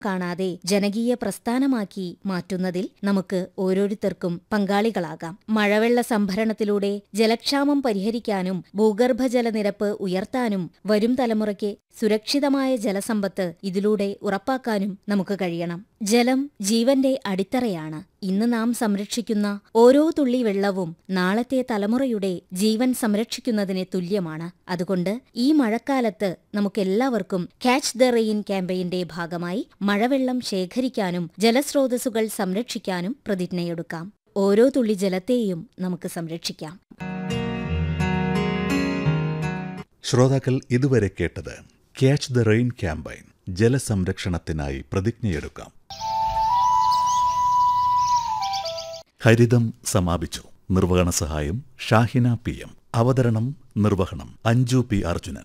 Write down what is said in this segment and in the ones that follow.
കാണാതെ ജനകീയ പ്രസ്ഥാനമാക്കി മാറ്റുന്നതിൽ നമുക്ക് ഓരോരുത്തർക്കും പങ്കാളികളാകാം മഴവെള്ള സംഭരണത്തിലൂടെ ജലക്ഷാമം പരിഹരിക്കാനും ഭൂഗർഭജലനിരപ്പ് ഉയർത്താനും വരും തലമുറയ്ക്ക് സുരക്ഷിതമായ ജലസമ്പത്ത് ഇതിലൂടെ ഉറപ്പാക്കാനും നമുക്ക് കഴിയണം ജലം ജീവന്റെ അടിത്തറയാണ് ഇന്ന് നാം സംരക്ഷിക്കുന്ന ഓരോ തുള്ളി വെള്ളവും നാളത്തെ തലമുറയുടെ ജീവൻ സംരക്ഷിക്കുന്നതിന് തുല്യമാണ് അതുകൊണ്ട് ഈ മഴക്കാലത്ത് നമുക്കെല്ലാവർക്കും ക്യാച്ച് ദ റെയിൻ ക്യാമ്പയിന്റെ ഭാഗമായി മഴവെള്ളം ശേഖരിക്കാനും ജലസ്രോതസ്സുകൾ സംരക്ഷിക്കാനും പ്രതിജ്ഞയെടുക്കാം ഓരോ തുള്ളി ജലത്തെയും നമുക്ക് സംരക്ഷിക്കാം ശ്രോതാക്കൾ ഇതുവരെ കേട്ടത് ക്യാച്ച് ദ റെയിൻ ക്യാമ്പയിൻ ജലസംരക്ഷണത്തിനായി പ്രതിജ്ഞയെടുക്കാം ഹരിതം സമാപിച്ചു നിർവഹണ സഹായം ഷാഹിന പി എം അവതരണം നിർവഹണം Anju P Arjunan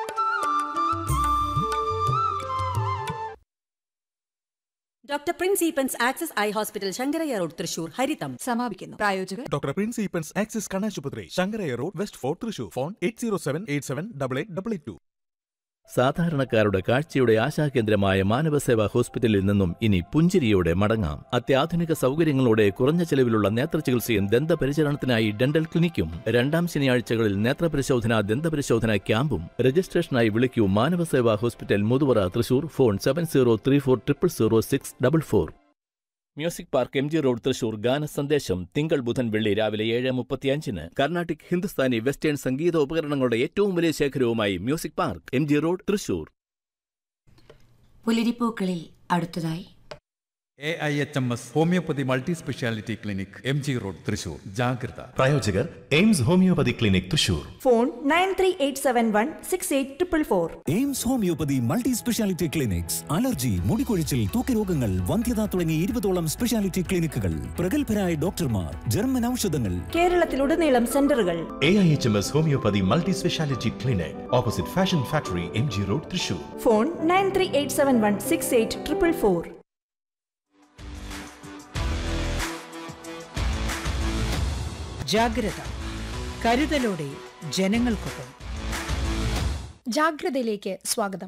doctor Prince Eappen's Axis eye hospital Sankarayya road Thrissur ഹരിതം സമാപിക്കുന്നു പ്രായോജകർ ഡോക്ടർ പ്രിൻസ് ഈപ്പൻസ് ആക്സിസ് കണ്ണാശുപത്രി Sankarayya road west fort Thrissur phone eight zero seven eight seven double eight double eight two സാധാരണക്കാരുടെ കാഴ്ചയുടെ ആശാകേന്ദ്രമായ മാനവസേവാ ഹോസ്പിറ്റലിൽ നിന്നും ഇനി പുഞ്ചിരിയോടെ മടങ്ങാം അത്യാധുനിക സൗകര്യങ്ങളോടെ കുറഞ്ഞ ചെലവിലുള്ള നേത്രചികിത്സയും ദന്തപരിചരണത്തിനായി ഡെന്റൽ ക്ലിനിക്കും രണ്ടാം ശനിയാഴ്ചകളിൽ നേത്രപരിശോധന ദന്തപരിശോധന ക്യാമ്പും രജിസ്ട്രേഷനായി വിളിക്കൂ Manavaseva hospital Muthuvara Thrissur phone seven zero three four triple zero six double four music park M G road Thrissur ഗാന സന്ദേശം തിങ്കൾ ബുധൻ വെള്ളി രാവിലെ ഏഴ് മുപ്പത്തിയഞ്ചിന് കർണാട്ടിക് ഹിന്ദുസ്ഥാനി വെസ്റ്റേൺ സംഗീത ഉപകരണങ്ങളുടെ ഏറ്റവും വലിയ ശേഖരവുമായി music park M G road Thrissur പുലരിപ്പൂക്കളിൽ അടുത്തതായി A I H M S homeopathy multi speciality clinic M G road Thrissur ജാഗ്രത പ്രായോജകർ AIMS homeopathy clinic Thrissur phone nine three eight seven one six eight triple four AIMS homeopathy multi speciality clinics allergy മുടികൊഴിച്ചിൽ തൂക്കരോഗങ്ങൾ വന്ധ്യത തുടങ്ങി ഇരുപതോളം speciality ക്ലിനിക്കുകൾ പ്രഗത്ഭരായ ഡോക്ടർമാർ ജർമ്മൻ ഔഷധങ്ങൾ കേരളത്തിലുടനീളം സെന്ററുകൾ A I H M S homeopathy multi speciality clinic opposite fashion factory M G road Thrissur phone nine three eight seven one six eight triple four ജാഗ്രത കരുതലോടെ ജനങ്ങൾക്കൊപ്പം ജാഗ്രതയിലേക്ക് സ്വാഗതം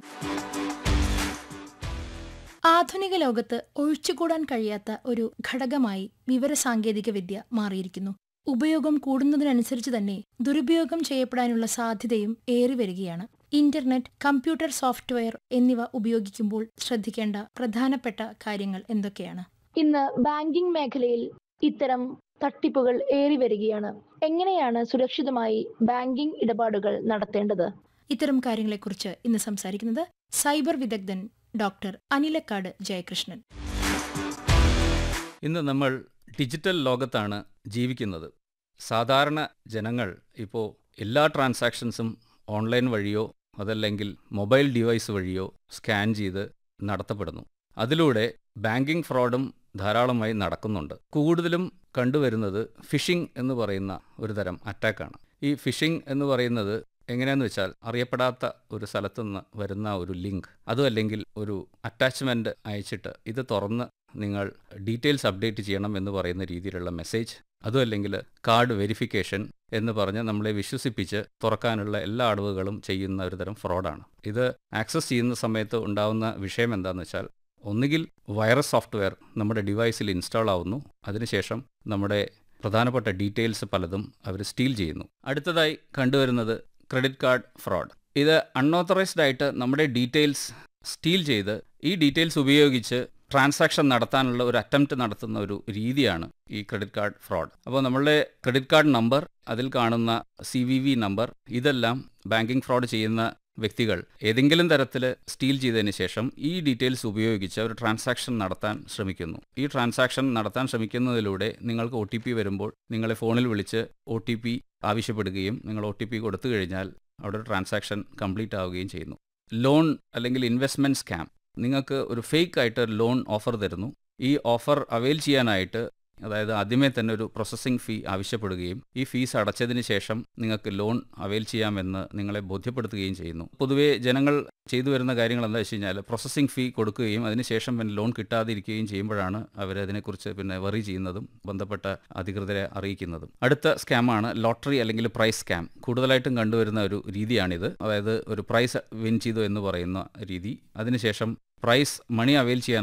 ആധുനിക ലോകത്ത് ഒഴിച്ചുകൂടാൻ കഴിയാത്ത ഒരു ഘടകമായി വിവരസാങ്കേതിക വിദ്യ മാറിയിരിക്കുന്നു ഉപയോഗം കൂടുന്നതിനനുസരിച്ച് തന്നെ ദുരുപയോഗം ചെയ്യപ്പെടാനുള്ള സാധ്യതയും ഏറി വരികയാണ് ഇന്റർനെറ്റ് കമ്പ്യൂട്ടർ സോഫ്റ്റ്വെയർ എന്നിവ ഉപയോഗിക്കുമ്പോൾ ശ്രദ്ധിക്കേണ്ട പ്രധാനപ്പെട്ട കാര്യങ്ങൾ എന്തൊക്കെയാണ് ഇന്ന് ബാങ്കിംഗ് മേഖലയിൽ ഇത്തരം തട്ടിപ്പുകൾ ഏറി വരികയാണ് എങ്ങനെയാണ് സുരക്ഷിതമായി ബാങ്കിംഗ് ഇടപാടുകൾ നടത്തേണ്ടത് ഇത്തരം കാര്യങ്ങളെക്കുറിച്ച് ഇന്ന് സംസാരിക്കുന്നത് സൈബർ വിദഗ്ധൻ ഡോക്ടർ അനിലക്കാട് ജയകൃഷ്ണൻ ഇന്ന് നമ്മൾ ഡിജിറ്റൽ ലോകത്താണ് ജീവിക്കുന്നത് സാധാരണ ജനങ്ങൾ ഇപ്പോൾ എല്ലാ ട്രാൻസാക്ഷൻസും ഓൺലൈൻ വഴിയോ അതല്ലെങ്കിൽ മൊബൈൽ ഡിവൈസ് വഴിയോ സ്കാൻ ചെയ്ത് നടത്തപ്പെടുന്നു അതിലൂടെ ബാങ്കിംഗ് ഫ്രോഡും ധാരാളമായി നടക്കുന്നുണ്ട് കൂടുതലും കണ്ടുവരുന്നത് ഫിഷിംഗ് എന്ന് പറയുന്ന ഒരു തരം അറ്റാക്കാണ് ഈ ഫിഷിംഗ് എന്ന് പറയുന്നത് എങ്ങനെയാന്ന് വെച്ചാൽ അറിയപ്പെടാത്ത ഒരു സ്ഥലത്തു നിന്ന് വരുന്ന ഒരു ലിങ്ക് അതും അല്ലെങ്കിൽ ഒരു അറ്റാച്ച്മെന്റ് അയച്ചിട്ട് ഇത് തുറന്ന് നിങ്ങൾ ഡീറ്റെയിൽസ് അപ്ഡേറ്റ് ചെയ്യണം എന്ന് പറയുന്ന രീതിയിലുള്ള മെസ്സേജ് അതും അല്ലെങ്കിൽ കാർഡ് വെരിഫിക്കേഷൻ എന്ന് പറഞ്ഞ് നമ്മളെ വിശ്വസിപ്പിച്ച് തുറക്കാനുള്ള എല്ലാ അടവുകളും ചെയ്യുന്ന ഒരു തരം ഫ്രോഡാണ് ഇത് ആക്സസ് ചെയ്യുന്ന സമയത്ത് ഉണ്ടാവുന്ന വിഷയം എന്താണെന്ന് വെച്ചാൽ ഒന്നുകിൽ വൈറസ് സോഫ്റ്റ്വെയർ നമ്മുടെ ഡിവൈസിൽ ഇൻസ്റ്റാൾ ആവുന്നു അതിനുശേഷം നമ്മുടെ പ്രധാനപ്പെട്ട ഡീറ്റെയിൽസ് പലതും അവർ സ്റ്റീൽ ചെയ്യുന്നു അടുത്തതായി കണ്ടുവരുന്നത് ക്രെഡിറ്റ് കാർഡ് ഫ്രോഡ് ഇത് അൺഓത്തറൈസ്ഡ് ആയിട്ട് നമ്മുടെ ഡീറ്റെയിൽസ് സ്റ്റീൽ ചെയ്ത് ഈ ഡീറ്റെയിൽസ് ഉപയോഗിച്ച് ട്രാൻസാക്ഷൻ നടത്താനുള്ള ഒരു അറ്റംപ്റ്റ് നടത്തുന്ന ഒരു രീതിയാണ് ഈ ക്രെഡിറ്റ് കാർഡ് ഫ്രോഡ് അപ്പോൾ നമ്മളുടെ ക്രെഡിറ്റ് കാർഡ് നമ്പർ അതിൽ കാണുന്ന സി വി വി നമ്പർ ഇതെല്ലാം ബാങ്കിംഗ് ഫ്രോഡ് ചെയ്യുന്ന വ്യക്തികൾ ഏതെങ്കിലും തരത്തിൽ സ്റ്റീൽ ചെയ്തതിന് ശേഷം ഈ ഡീറ്റെയിൽസ് ഉപയോഗിച്ച് ഒരു ട്രാൻസാക്ഷൻ നടത്താൻ ശ്രമിക്കുന്നു ഈ ട്രാൻസാക്ഷൻ നടത്താൻ ശ്രമിക്കുന്നതിലൂടെ നിങ്ങൾക്ക് ഒ ടി പി വരുമ്പോൾ നിങ്ങളെ ഫോണിൽ വിളിച്ച് ഒ ടി പി ആവശ്യപ്പെടുകയും നിങ്ങൾ ഒ ടി പി കൊടുത്തു കഴിഞ്ഞാൽ അവിടെ ഒരു ട്രാൻസാക്ഷൻ കംപ്ലീറ്റ് ആവുകയും ചെയ്യുന്നു ലോൺ അല്ലെങ്കിൽ ഇൻവെസ്റ്റ്മെൻറ്റ് സ്കാം നിങ്ങൾക്ക് ഒരു ഫേക്ക് ആയിട്ട് ലോൺ ഓഫർ തരുന്നു ഈ ഓഫർ അവെയിൽ ചെയ്യാനായിട്ട് അതായത് ആദ്യമേ തന്നെ ഒരു പ്രോസസ്സിംഗ് ഫീ ആവശ്യപ്പെടുകയും ഈ ഫീസ് അടച്ചതിന് ശേഷം നിങ്ങൾക്ക് ലോൺ അവൈൽ ചെയ്യാമെന്ന് നിങ്ങളെ ബോധ്യപ്പെടുത്തുകയും ചെയ്യുന്നു പൊതുവേ ജനങ്ങൾ ചെയ്തു വരുന്ന കാര്യങ്ങൾ എന്താ വെച്ച് കഴിഞ്ഞാൽ പ്രോസസ്സിംഗ് ഫീ കൊടുക്കുകയും അതിനുശേഷം പിന്നെ ലോൺ കിട്ടാതിരിക്കുകയും ചെയ്യുമ്പോഴാണ് അവർ അതിനെക്കുറിച്ച് പിന്നെ വറി ചെയ്യുന്നതും ബന്ധപ്പെട്ട അധികൃതരെ അറിയിക്കുന്നതും അടുത്ത സ്കാമാണ് ലോട്ടറി അല്ലെങ്കിൽ പ്രൈസ് സ്കാം കൂടുതലായിട്ടും കണ്ടുവരുന്ന ഒരു രീതിയാണിത് അതായത് ഒരു പ്രൈസ് വിൻ ചെയ്തു എന്ന് പറയുന്ന രീതി അതിനുശേഷം പ്രൈസ് മണി അവൈൽ ചെയ്യാൻ